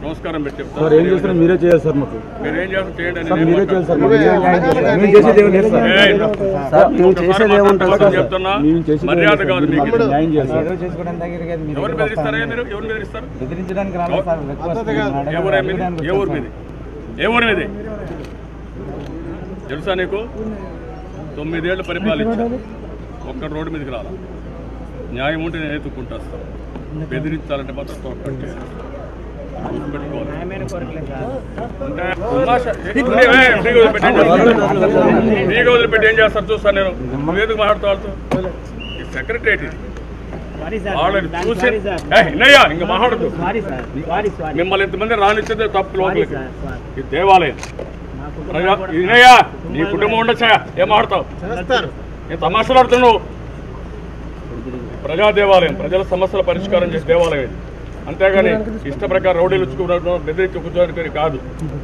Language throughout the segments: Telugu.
నమస్కారం పెట్టి సార్ చెప్తాను ఏం చేస్తున్నారు మీరే చేయాలి సార్ మాకు మీరు ఏం చేస్తారు చేయండి సార్ నేను మీరే ఏం చేయాలి సార్ మాట్లాడను. మేము చేసేది ఏమి లేదు సార్ ఏయ్, సార్ మేము ఒకసారి చేసేది ఏముంటుంది మాట్లాడతాను సార్ చెప్తున్నా మేము చేసేది మర్యాద ఏమి కాదు లేదు. మీకు మీరు న్యాయం చేయాలి సార్ ఏదో చేసుకోవడం దగ్గరికి అది మీరు ఎవరు ఇక్కడికి బెదిరిస్తారా వస్తారని. మీరు ఎవరు బెదిరిస్తారు బెదిరించడానికి రాలేదు సార్ రిక్వెస్ట్ ఏ ఊరే మీది ఏ ఊరు మీది ఏ ఊరు మీది తెలుసా నీకు తొమ్మిదేళ్ళు పరిపాలించా ఒక్క రోడ్డు మీదకి రాలా న్యాయం ఉంటే నేను ఎత్తుక్కుంటా వస్తాను బెదిరించాలంటే మాత్రం తోకట్టే గుర్తుపెట్టుకోవాలి అంటే తమాషా. ఏ, ఏ, ఫ్రీగా వదిలిపెట్టి ఏం చేస్తారు? ఫ్రీగా వదిలిపెట్టి ఏం చేస్తారు చూస్తాను నేను నువ్వు ఎందుకు మాట్లాడుతూ వాళ్ళతో ఈ సెక్రటరేట్ ఇది వాళ్ళని చూసి ఏ, ఇన్నయ్యా ఇంకా మాట్లాడదు మిమ్మల్ని ఇంతమంది రానిచ్చేదే తప్పు లోపలికి ఇది దేవాలయం ప్రజా ఇన్నయ్యా నీ కుటుంబం ఉండొచ్చా ఏం ఆడతావు నేను తమాషలు ఆడుతున్నావు ప్రజా దేవాలయం ప్రజల సమస్యల పరిష్కారం చేసే దేవాలయం ఇది అంతేగాని ఇష్ట ప్రకారం రౌడీలు వచ్చుకున్నట్టు బెదిరించి కూర్చోడానికి కాదు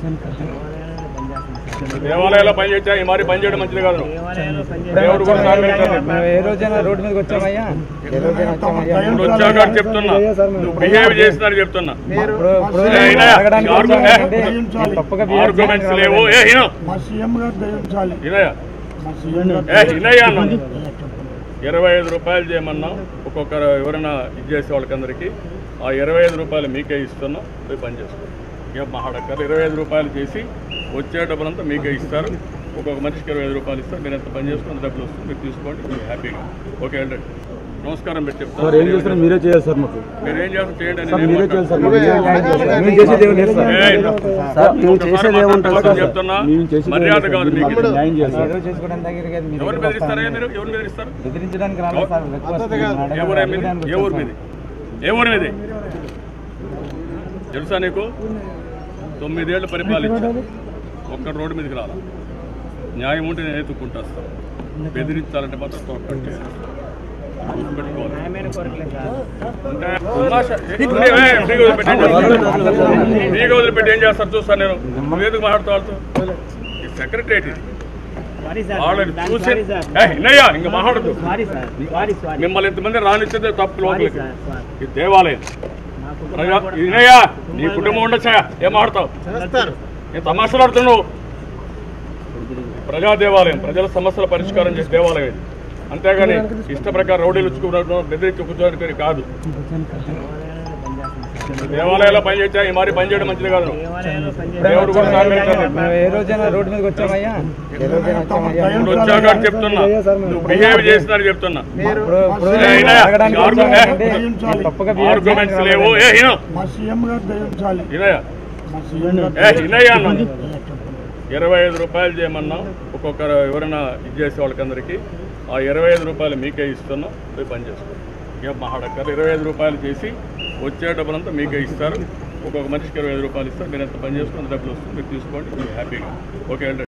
దేవాలయాల్లో పని చేసా ఈ మరి పని చేయడం మంచిది కాదు దేవుడు కూడా సహకరించాలి మేము ఏ రోజైనా రోడ్డు మీదకి వచ్చామయ్యా ఏ రోజైనా వచ్చామయ్యా ఇప్పుడు వచ్చాక అని చెప్తున్నా నువ్వు బిహేవ్ చేస్తున్నారు చెప్తున్నా ఇప్పుడు ఇప్పుడు ఏ, ఈయన, అడగడానికి ఆర్గ్యూ- వచ్చామంటే ఏ, మీరు తప్పుగా behave ఆర్గ్యుమెంట్స్ చేయడానికి లేవు రాలేదు. ఏ ఈయన మా సీఎం గారు దయించాలి ఇనయ్య మా సీఎం గారు ఏ ఇనయ్య అన్నాను ఇరవై ఐదు రూపాయలు చేయమన్నాం ఒక్కొక్కరు ఎవరైనా ఇది చేసే వాళ్ళకందరికీ ఆ ఇరవై ఐదు రూపాయలు మీకే ఇస్తున్నాం పోయి పని చేసుకోండి ఇక మహాడక్కర్ ఇరవై ఐదు రూపాయలు చేసి వచ్చే డబ్బులంతా మీకే ఇస్తారు ఒక్కొక్క మనిషికి ఇరవై ఐదు రూపాయలు ఇస్తారు మీరు ఎంత పని చేసుకుని అంత డబ్బులు వస్తుంది మీరు తీసుకోండి మీరు హ్యాపీగా ఓకే వెళ్ళండి నమస్కారం పెట్టి సార్ ఏం చెప్తాను చేస్తున్నారు మీరే చేయాలి సార్ మాకు మీరు ఏం చేస్తారు చేయండి సార్ నేను ఏం మీరే చేయాలి సార్ మాట్లాడను. మాకు మేము చేసేది ఏమి లేదు సార్ ఏయ్, సార్ మేము ఒకసారి చేసేది ఏముంటుంది మాట్లాడతాను సార్ చెప్తున్నా మేము చేసేది మర్యాద ఏమి కాదు లేదు. మీకు మీరు న్యాయం చేయాలి సార్ ఏదో చేసుకోవడం దగ్గరికి అది మీరు ఎవరు ఇక్కడికి బెదిరిస్తారా వస్తారని. మీరు ఎవరు బెదిరిస్తారు బెదిరించడానికి రాలేదు సార్ రిక్వెస్ట్ ఏ ఊరే మీది ఏ ఊరు మీది ఏ ఊరు మీది తెలుసా నీకు తొమ్మిదేళ్ళు పరిపాలించా ఒక్క రోడ్డు మీదకి రాలా న్యాయం ఉంటే నేను ఎత్తుక్కుంటా వస్తాను బెదిరించాలంటే మాత్రం తోకట్టే గుర్తుపెట్టుకోవాలి అంటే తమాషా. ఏ, ఏ, ఫ్రీగా వదిలిపెట్టి ఏం చేస్తారు? ఫ్రీగా వదిలిపెట్టి ఏం చేస్తారు చూస్తాను నేను నువ్వు ఎందుకు మాట్లాడుతూ వాళ్ళతో ఈ సెక్రటరేట్ ఇది వాళ్ళని చూసి ఏ, ఇన్నయ్యా ఇంకా మాట్లాడదు మిమ్మల్ని ఇంతమంది రానిచ్చేదే తప్పు లోపలికి ఇది దేవాలయం ప్రజా ఇనయ్యా నీ కుటుంబం ఉండొచ్చా ఏం ఆడతావు నేను తమాషలు ఆడుతున్నావు ప్రజా దేవాలయం ప్రజల సమస్యల పరిష్కారం చేసే దేవాలయం ఇది అంతేగాని ఇష్ట ప్రకారం రౌడీలు వచ్చుకున్నట్టు బెదిరించి కూర్చోడానికి కాదు దేవాలయాల్లో పని చేసా ఈ మరి పని చేయడం మంచిది కాదు దేవుడు కూడా సహకరించాలి మేము ఏ రోజైనా రోడ్డు మీదకి వచ్చామయ్యా ఏ రోజైనా వచ్చామయ్యా ఇప్పుడు వచ్చాక అని చెప్తున్నా నువ్వు బిహేవ్ చేస్తున్నారు చెప్తున్నా ఇప్పుడు ఇప్పుడు ఏ, ఈయన, అడగడానికి ఆర్గ్యూ- వచ్చామంటే ఏ, మీరు తప్పుగా behave ఆర్గ్యుమెంట్స్ చేయడానికి లేవు రాలేదు. ఏ ఈయన మా సీఎం గారు దయించాలి ఇనయ్య మా సీఎం గారు ఏ ఇనయ్య అన్నాను ఇరవై ఐదు రూపాయలు చేయమన్నాం ఒక్కొక్కరు ఎవరైనా ఇది చేసే వాళ్ళకందరికీ ఆ ఇరవై ఐదు రూపాయలు మీకే ఇస్తున్నాం పోయి పని చేసుకోండి ఇక మహాడక్కర్ ఇరవై ఐదు రూపాయలు చేసి వచ్చే డబ్బులంతా మీకే ఇస్తారు ఒక్కొక్క మనిషికి ఇరవై ఐదు రూపాయలు ఇస్తారు మీరు ఎంత పని చేసుకుని అంత డబ్బులు వస్తుంది మీరు తీసుకోండి మీరు హ్యాపీగా ఓకే వెళ్ళండి